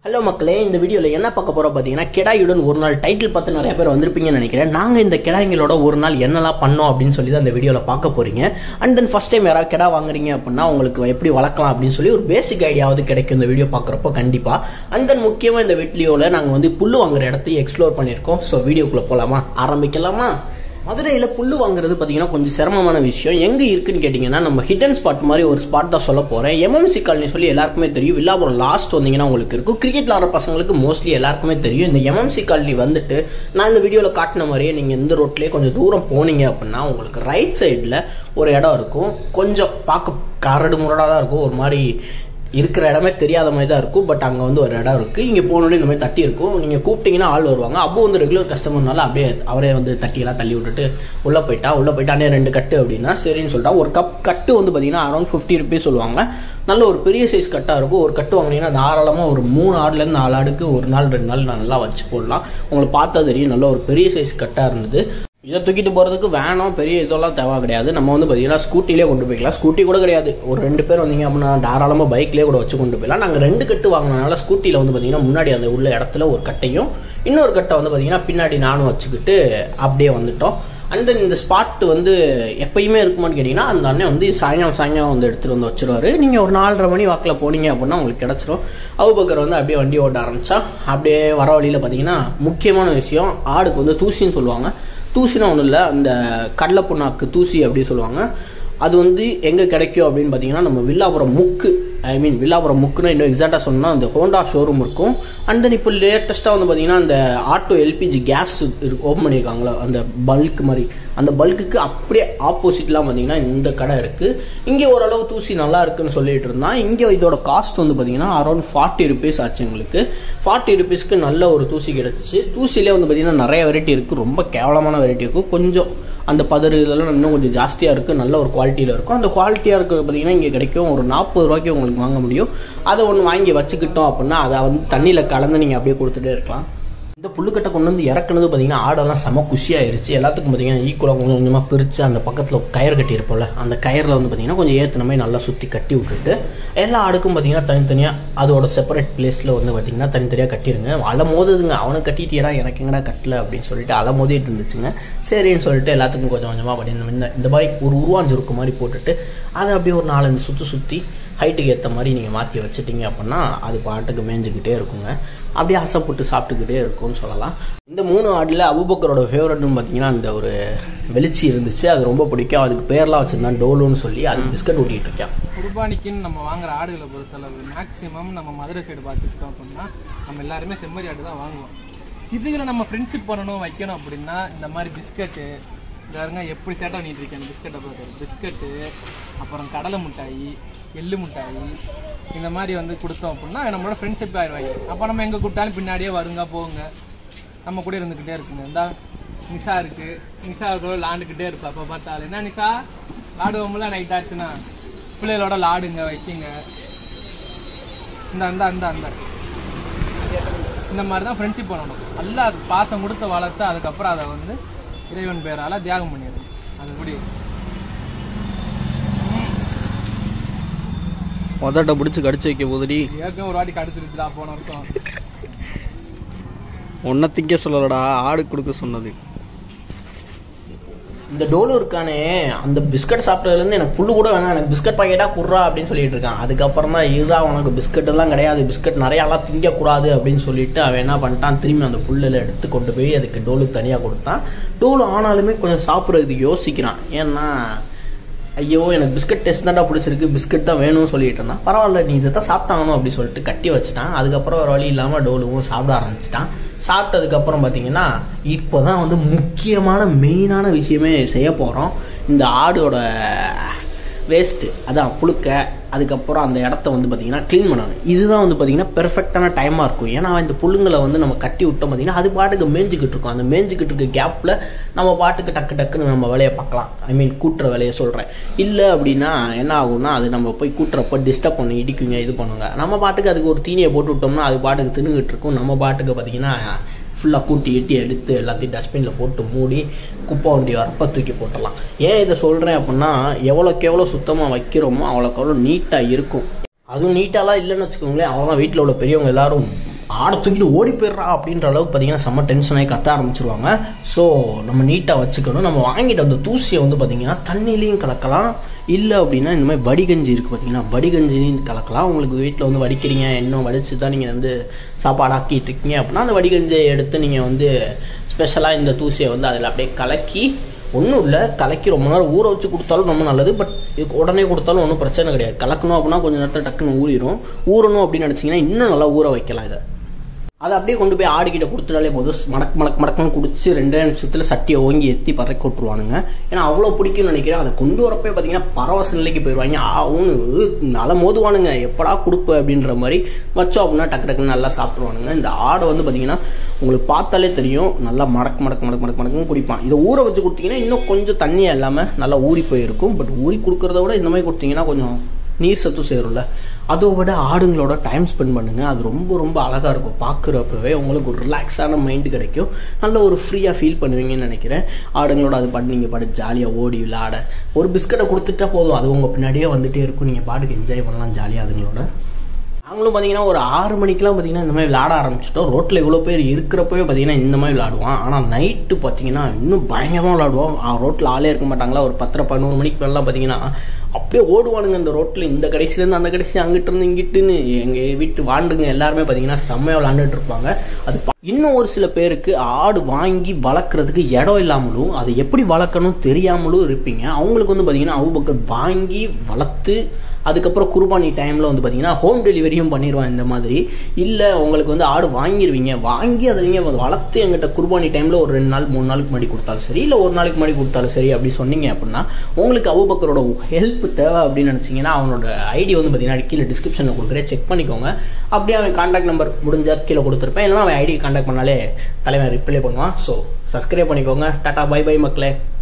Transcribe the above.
hello மக்களே இந்த வீடியோவில் என்ன பார்க்க போகிறோம் பார்த்தீங்கன்னா கிடாயுடன் ஒரு நாள் டைட்டில் பார்த்து நிறைய பேர் வந்திருப்பீங்கன்னு நினைக்கிறேன் நாங்கள் இந்த கிடாய்களோட ஒரு நாள் என்னெல்லாம் பண்ணோம் அப்படின்னு சொல்லி தான் இந்த வீடியோவில் பார்க்க போறீங்க அண்ட் தென் ஃபர்ஸ்ட் டைம் யாராவது கிடா வாங்குறீங்க அப்படின்னா உங்களுக்கு எப்படி வளர்க்கலாம் அப்படின்னு சொல்லி ஒரு பேசிக் ஐடியாவது கிடைக்கும் இந்த வீடியோ பார்க்குறப்போ கண்டிப்பாக அண்ட் தென் முக்கியமாக இந்த வீடியோவில் நாங்கள் வந்து புல்லு வாங்குற இடத்தையும் எக்ஸ்ப்ளோர் பண்ணியிருக்கோம் ஸோ வீடியோக்குள்ளே போகலாமா ஆரம்பிக்கலாமா மதுரையில் புல்லு வாங்குறது பார்த்தீங்கன்னா கொஞ்சம் சிரமமான விஷயம் எங்கே இருக்குன்னு கேட்டிங்கன்னா நம்ம ஹிடன் ஸ்பாட் மாதிரி ஒரு ஸ்பாட் தான் சொல்ல போகிறேன் எம்எம்சி காலனி சொல்லி எல்லாருக்குமே தெரியும் வில்லாபுரம் லாஸ்ட் வந்தீங்கன்னா உங்களுக்கு இருக்கும் கிரிக்கெட் விளாட்ற பசங்களுக்கு மோஸ்ட்லி எல்லாருக்குமே தெரியும் இந்த எம்எம்சி காலனி வந்துட்டு நான் இந்த வீடியோவில் காட்டின மாதிரியே நீங்கள் இந்த ரோட்லேயே கொஞ்சம் தூரம் போனீங்க அப்படின்னா உங்களுக்கு ரைட் சைடில் ஒரு இடம் இருக்கும் கொஞ்சம் பார்க்க கரடு முரடாக தான் இருக்கும் ஒரு மாதிரி இருக்கிற இடமே தெரியாத மாதிரி தான் இருக்கும் பட் அங்கே வந்து ஒரு இடம் இருக்குது இங்கே போனோடனே இந்த மாதிரி தட்டி இருக்கும் நீங்கள் கூப்பிட்டீங்கன்னா ஆள் வருவாங்க அப்போ வந்து ரெகுலர் கஸ்டமர்னால அப்படியே அவரே வந்து தட்டியெல்லாம் தள்ளி விட்டுட்டு உள்ளே போயிட்டா உள்ளே போயிட்டா அண்ணே ரெண்டு கட்டு அப்படின்னா சரின்னு சொல்லிட்டா ஒரு கப் கட்டு வந்து பார்த்தீங்கன்னா அரௌண்ட் ஃபிஃப்டி ருபீஸ் சொல்லுவாங்க நல்ல ஒரு பெரிய சைஸ் கட்டாக இருக்கும் ஒரு கட்டு வாங்கினீங்கன்னா தாராளமாக ஒரு மூணு ஆடுலேருந்து நாலு ஆடுக்கு ஒரு நாள் ரெண்டு நாள் நான் நல்லா வச்சு போடலாம் உங்களுக்கு பார்த்தா தெரியும் நல்ல ஒரு பெரிய சைஸ் கட்டாக இருந்தது இதை தூக்கிட்டு போகிறதுக்கு வேணும் பெரிய இதெல்லாம் தேவை கிடையாது நம்ம வந்து பார்த்தீங்கன்னா ஸ்கூட்டிலே கொண்டு போய்க்கலாம் ஸ்கூட்டி கூட கிடையாது ஒரு ரெண்டு பேர் வந்தீங்க அப்படின்னா தாராளமாக பைக்லேயே கூட வச்சு கொண்டு போய்க்கலாம் நாங்கள் ரெண்டு கட்டு வாங்கினனால ஸ்கூட்டியில் வந்து பார்த்தீங்கன்னா முன்னாடி அந்த உள்ள இடத்துல ஒரு கட்டையும் இன்னொரு கட்டை வந்து பார்த்தீங்கன்னா பின்னாடி நானும் வச்சுக்கிட்டு அப்படியே வந்துட்டோம் அண்ட் தென் இந்த ஸ்பாட் வந்து எப்பயுமே இருக்குமான்னு கேட்டிங்கன்னா அந்த அண்ணன் வந்து சாயங்காலம் சாயங்காலம் வந்து எடுத்துகிட்டு வந்து வச்சிருவாரு நீங்கள் ஒரு நாலரை மணி வாக்கில் போனீங்க அப்படின்னா உங்களுக்கு கிடச்சிரும் அவுபக்கர் வந்து அப்படியே வண்டி ஓட்ட ஆரம்பிச்சா அப்படியே வர வழியில் பார்த்தீங்கன்னா முக்கியமான விஷயம் ஆடுக்கு வந்து தூசின்னு சொல்லுவாங்க தூசினா ஒன்றும் இல்லை அந்த கடலை புண்ணாக்கு தூசி அப்படி சொல்லுவாங்க அது வந்து எங்கே கிடைக்கும் அப்படின்னு பார்த்தீங்கன்னா நம்ம வில்லாபுரம் முக்கு ஐ மீன் வில்லாபுரம் முக்குன்னு இன்னும் எக்ஸாக்டாக சொன்னால் அந்த ஹோண்டா ஷோரூம் இருக்கும் அண்ட் தென் இப்போ லேட்டஸ்ட்டாக வந்து பார்த்தீங்கன்னா அந்த ஆட்டோ எல்பிஜி கேஸ் ஓப்பன் பண்ணியிருக்காங்களா அந்த பல்க் மாதிரி அந்த பல்க்குக்கு அப்படியே ஆப்போசிட்லாம் பார்த்தீங்கன்னா இந்த கடை இருக்குது இங்கே ஓரளவு தூசி நல்லா இருக்குன்னு சொல்லிட்டு இருந்தான் இங்கே இதோட காஸ்ட் வந்து பார்த்தீங்கன்னா அரௌண்ட் ஃபார்ட்டி ருபீஸ் ஆச்சு எங்களுக்கு ஃபார்ட்டி ருபீஸ்க்கு நல்ல ஒரு தூசி கிடச்சிச்சு தூசிலே வந்து பார்த்தீங்கன்னா நிறைய வெரைட்டி இருக்குது ரொம்ப கேவலமான வெரைட்டி இருக்கும் கொஞ்சம் அந்த பதறு இதெல்லாம் இன்னும் கொஞ்சம் ஜாஸ்தியாக இருக்குது நல்ல ஒரு குவாலிட்டியில் இருக்கும் அந்த குவாலிட்டியாக இருக்கிறது பார்த்தீங்கன்னா இங்கே கிடைக்கும் ஒரு நாற்பது ரூபாய்க்கு உங்களுக்கு வாங்க முடியும் அதை ஒன்று வாங்கி வச்சுக்கிட்டோம் அப்படின்னா அதை வந்து தண்ணியில் கலந்து நீங்கள் அப்படியே கொடுத்துட்டே இருக்கலாம் இந்த புல்லுக்கட்டை கொண்டு வந்து இறக்குனது பார்த்தீங்கன்னா ஆடெல்லாம் செம குஷியாயிருச்சு எல்லாத்துக்கும் பார்த்தீங்கன்னா ஈக்குவலாக கொஞ்சம் கொஞ்சமாக பிரித்து அந்த பக்கத்தில் கயிறு கட்டியிருப்போம்ல அந்த கயிறில் வந்து பார்த்தீங்கன்னா கொஞ்சம் ஏற்றின மாதிரி நல்லா சுற்றி கட்டி விட்டுட்டு எல்லா ஆடுக்கும் பார்த்தீங்கன்னா தனித்தனியாக அதோட செப்பரேட் பிளேஸில் வந்து பார்த்தீங்கன்னா தனித்தனியாக கட்டிடுங்க அலை மோதுதுங்க அவனுக்கு கட்டிட்டியடா எனக்கு எங்கடா கட்டல அப்படின்னு சொல்லிட்டு அலை மோதிட்டு இருந்துச்சுங்க சரின்னு சொல்லிட்டு எல்லாத்துக்கும் கொஞ்சம் கொஞ்சமாக பார்த்தீங்கன்னா இந்த இந்த மாதிரி ஒரு உருவாஞ்சு இருக்க மாதிரி போட்டுட்டு அதை அப்படியே ஒரு நாலஞ்சு சுற்றி சுற்றி ஹைட்டுக்கு ஏற்ற மாதிரி நீங்கள் மாற்றி வச்சுட்டீங்க அப்படின்னா அது பாட்டுக்கு மேய்ஞ்சிக்கிட்டே இருக்குங்க அப்படியே ஆசைப்பட்டு சாப்பிட்டுக்கிட்டே இருக்கும்னு சொல்லலாம் இந்த மூணு ஆடில் அபுபக்கரோட ஃபேவரட்னு பார்த்தீங்கன்னா அந்த ஒரு வெளிச்சி இருந்துச்சு அது ரொம்ப பிடிக்கும் அதுக்கு பேர்லாம் வச்சுருந்தான் டோலுன்னு சொல்லி அது பிஸ்கட் ஊட்டிகிட்டு இருக்கேன் குர்பானிக்குன்னு நம்ம வாங்குற ஆடுகளை பொறுத்தளவு மேக்ஸிமம் நம்ம மதுரை சைடு பார்த்துக்கிட்டோம் அப்படின்னா நம்ம எல்லாருமே செம்மறி ஆடு தான் வாங்குவோம் இதுகளை நம்ம ஃப்ரெண்ட்ஷிப் பண்ணணும் வைக்கணும் அப்படின்னா இந்த மாதிரி பிஸ்கட்டு பாருங்க எப்படி சேட்டை பண்ணிட்டு இருக்கேன் அந்த பிஸ்கட்டை பார்த்து பிஸ்கட்டு அப்புறம் கடலை மிட்டாய் எள்ளு மிட்டாய் இந்த மாதிரி வந்து கொடுத்தோம் அப்படின்னா நம்மளோட ஃப்ரெண்ட்ஷிப் ஆயிடுவாங்க அப்போ நம்ம எங்கே கூப்பிட்டாலும் பின்னாடியே வருங்க போங்க நம்ம கூட இருந்துக்கிட்டே இருக்குங்க இந்தா நிஷா இருக்கு நிஷா கூட விளாண்டுக்கிட்டே இருப்பா அப்போ பார்த்தாலும் என்ன நிஷா விளாடுவோம்ல நைட் ஆச்சுன்னா பிள்ளைகளோட லாடுங்க வைக்கிங்க இந்த அந்த அந்த அந்த இந்த மாதிரி தான் ஃப்ரெண்ட்ஷிப் பண்ணணும் நல்லா அது பாசம் கொடுத்து வளர்த்து அதுக்கப்புறம் அதை வந்து இறைவன் பேரால தியாகம் பண்ணிடுது அது எப்படி உதட்ட பிடிச்சி கடிச்சு வைக்க போதுடி ஏற்கனவே ஒரு வாட்டி கடுத்துருச்சுடா போன வருஷம் ஒன்றை திங்க சொல்லலடா ஆடு கொடுக்க சொன்னது இந்த டோலு இருக்கானே அந்த பிஸ்கட் சாப்பிட்டதுலேருந்து எனக்கு புல்லு கூட வேணாம் எனக்கு பிஸ்கட் பாக்கெட்டாக குர்றா அப்படின்னு சொல்லிட்டு இருக்கான் அதுக்கப்புறம் தான் இருடா உனக்கு பிஸ்கட் எல்லாம் கிடையாது பிஸ்கட் நிறையாலாம் திங்கக்கூடாது அப்படின்னு சொல்லிட்டு அவன் என்ன பண்ணிட்டான் திரும்பி அந்த புல்லில் எடுத்து கொண்டு போய் அதுக்கு டோலுக்கு தனியாக கொடுத்தான் டோலு ஆனாலுமே கொஞ்சம் சாப்பிட்றதுக்கு யோசிக்கிறான் ஏன்னா ஐயோ எனக்கு பிஸ்கட் டேஸ்ட் தான்டா பிடிச்சிருக்கு பிஸ்கட் தான் வேணும்னு சொல்லிட்டு இருந்தான் பரவாயில்ல நீ இதை தான் சாப்பிட்டாகணும் அப்படி சொல்லிட்டு கட்டி வச்சுட்டான் அதுக்கப்புறம் ஒரு வழி இல்லாமல் டோலுவும் சாப்பிட ஆரம்பிச்சிட்டான் சாப்பிட்டதுக்கப்புறம் பார்த்தீங்கன்னா இப்போ தான் வந்து முக்கியமான மெயினான விஷயமே செய்ய போகிறோம் இந்த ஆடோட வேஸ்ட்டு அதான் புழுக்க அதுக்கப்புறம் அந்த இடத்த வந்து பார்த்திங்கன்னா க்ளீன் பண்ணணும் இதுதான் வந்து பார்த்திங்கன்னா பெர்ஃபெக்டான டைமாக இருக்கும் ஏன்னா இந்த புல்லுங்களை வந்து நம்ம கட்டி விட்டோம் பார்த்திங்கன்னா அது பாட்டுக்கு மேய்ஞ்சிக்கிட்டு இருக்கும் அந்த மேய்ஞ்சிக்கிட்டு இருக்க கேப்பில் நம்ம பாட்டுக்கு டக்கு டக்குன்னு நம்ம வேலையை பார்க்கலாம் ஐ மீன் கூட்டுற வேலையை சொல்கிறேன் இல்லை அப்படின்னா என்ன ஆகும்னா அது நம்ம போய் கூட்டுறப்ப டிஸ்டர்ப் பண்ணி இடிக்குங்க இது பண்ணுங்க நம்ம பாட்டுக்கு அதுக்கு ஒரு தீனியை போட்டு விட்டோம்னா அது பாட்டுக்கு தின்னுக்கிட்டு இருக்கும் நம்ம பாட்டுக்கு பார்த்திங்கன்னா ஃபுல்லாக கூட்டி எட்டி எடுத்து எல்லாத்தையும் டஸ்ட்பினில் போட்டு மூடி குப்பை வண்டி வரப்ப தூக்கி போட்டுடலாம் ஏன் இதை சொல்கிறேன் அப்படின்னா எவ்வளோக்கு எவ்வளோ சுத்தமாக வைக்கிறோமோ அவ்வளோக்கு எவ்வளோ நீட்டாக இருக்கும் அதுவும் நீட்டாலாம் இல்லைன்னு வச்சுக்கோங்களேன் அவ்வளோதான் வீட்டில் உள்ள பெரியவங்க எல்லாரும் ஆடை தூக்கிட்டு ஓடி போயிடுறா அப்படின்ற அளவுக்கு பார்த்தீங்கன்னா செம்ம டென்ஷன் ஆகி கத்த ஆரம்பிச்சிருவாங்க ஸோ நம்ம நீட்டாக வச்சுக்கணும் நம்ம வாங்கிட்டு வந்த தூசியை வந்து பார்த்தீங்கன்னா தண்ணிலையும் கலக்கலாம் இல்லை அப்படின்னா இந்த மாதிரி வடிகஞ்சி இருக்குது பார்த்தீங்கன்னா வடிகஞ்சிலையும் கலக்கலாம் உங்களுக்கு வீட்டில் வந்து வடிக்கிறீங்க இன்னும் வடித்து தான் நீங்கள் வந்து சாப்பாடு ஆக்கிட்டு இருக்கீங்க அப்படின்னா அந்த வடிகஞ்சியை எடுத்து நீங்கள் வந்து ஸ்பெஷலாக இந்த தூசியை வந்து அதில் அப்படியே கலக்கி ஒன்றும் இல்லை கலக்கி ரொம்ப நேரம் ஊற வச்சு கொடுத்தாலும் ரொம்ப நல்லது பட் இதுக்கு உடனே கொடுத்தாலும் ஒன்றும் பிரச்சனை கிடையாது கலக்கணும் அப்படின்னா கொஞ்சம் நேரத்தில் டக்குன்னு ஊறிடும் ஊறணும் அப்படின்னு நினச்சிங்கன்னா இன்னும் நல்லா ஊற வைக்கலாம் இதை அதை அப்படியே கொண்டு போய் ஆடிக்கிட்ட கொடுத்துட்டாலே போதும் மடக் மடக் மடக்குன்னு குடிச்சு ரெண்டே நிமிஷத்தில் சட்டியை ஓங்கி எத்தி பறக்க விட்ருவானுங்க ஏன்னா அவ்வளோ பிடிக்கும்னு நினைக்கிறேன் அதை கொண்டு வரப்பே பார்த்தீங்கன்னா பரவச நிலைக்கு போயிடுவாங்க ஆவுன்னு நல்லா மோதுவானுங்க எப்படா கொடுப்பு அப்படின்ற மாதிரி வச்சோம் அப்படின்னா டக்கு டக்குன்னு நல்லா சாப்பிடுவானுங்க இந்த ஆடை வந்து பார்த்தீங்கன்னா உங்களுக்கு பார்த்தாலே தெரியும் நல்லா மடக்கு மடக்கு மடக்கு மடக்கு மடக்குன்னு குடிப்பான் இதை ஊற வச்சு கொடுத்தீங்கன்னா இன்னும் கொஞ்சம் தண்ணியாக இல்லாமல் நல்லா ஊறி போயிருக்கும் பட் ஊறி கொடுக்கறத விட இந்த மாதிரி கொடுத்தீங்கன்னா கொஞ்சம் நீர் சத்து சேரும்ல அதை விட ஆடுங்களோட டைம் ஸ்பெண்ட் பண்ணுங்க அது ரொம்ப ரொம்ப அழகாக இருக்கும் பார்க்குறப்பவே உங்களுக்கு ஒரு ரிலாக்ஸான மைண்டு கிடைக்கும் நல்ல ஒரு ஃப்ரீயாக ஃபீல் பண்ணுவீங்கன்னு நினைக்கிறேன் ஆடுங்களோட அது பாட்டு நீங்கள் பாட்டு ஜாலியாக ஓடி விளையாட ஒரு பிஸ்கட்டை கொடுத்துட்டா போதும் அது உங்கள் பின்னாடியே வந்துட்டே இருக்கும் நீங்கள் பாட்டுக்கு என்ஜாய் பண்ணலாம் ஜாலியாக அதுங்களோட நாங்களும் பார்த்தீங்கன்னா ஒரு ஆறு மணிக்கெலாம் பார்த்தீங்கன்னா இந்த மாதிரி விளாட ஆரம்பிச்சிட்டோம் ரோட்டில் இவ்வளோ பேர் இருக்கிறப்பவே பார்த்தீங்கன்னா இந்த மாதிரி விளாடுவான் ஆனால் நைட்டு பார்த்தீங்கன்னா இன்னும் பயங்கரமாக விளாடுவோம் ரோட்டில் ஆளே இருக்க மாட்டாங்களா ஒரு பத்தரை பதினோரு மணிக்கு மேலாம் பார்த்தீங்கன்னா அப்படியே ஓடுவானுங்க இந்த ரோட்டில் இந்த கடைசிலேருந்து அந்த கடைசி அங்கிட்டு இருந்து இங்கிட்டுன்னு எங்கள் வீட்டு வாண்டுங்க எல்லாருமே பார்த்தீங்கன்னா செம்மையாக விளாண்டுட்டு இருப்பாங்க அது பா- இன்னும் ஒரு சில பேருக்கு ஆடு வாங்கி வளர்க்குறதுக்கு இடம் இல்லாமலும் அதை எப்படி வளர்க்கணும் தெரியாமலும் இருப்பீங்க அவங்களுக்கு வந்து பார்த்தீங்கன்னா அவுபக்கர் வாங்கி வளர்த்து அதுக்கப்புறம் குர்பானி டைமில் வந்து பார்த்தீங்கன்னா ஹோம் டெலிவரியும் பண்ணிடுவான் இந்த மாதிரி இல்லை உங்களுக்கு வந்து ஆடு வாங்கிடுவீங்க வாங்கி அதை நீங்கள் வளர்த்து எங்கிட்ட குர்பானி டைமில் ஒரு ரெண்டு நாள் மூணு நாளுக்கு முன்னாடி கொடுத்தாலும் சரி இல்லை ஒரு நாளைக்கு முன்னாடி கொடுத்தாலும் சரி அப்படி சொன்னீங்க அப்படின்னா உங்களுக்கு அபுபக்கரோட ஹெல்ப் தேவை அப்படின்னு நினச்சிங்கன்னா அவனோட ஐடி வந்து பார்த்தீங்கன்னா கீழே டிஸ்கிரிப்ஷனில் கொடுக்குறேன் செக் பண்ணிக்கோங்க அப்படியே அவன் கான்டாக்ட் நம்பர் முடிஞ்சா கீழே கொடுத்துருப்பேன் இல்லைனா அவன் ஐடி கான்டாக்ட் பண்ணாலே தலைவன் ரிப்ளை பண்ணுவான் ஸோ சப்ஸ்கிரைப் பண்ணிக்கோங்க டாடா பை பை மக்களே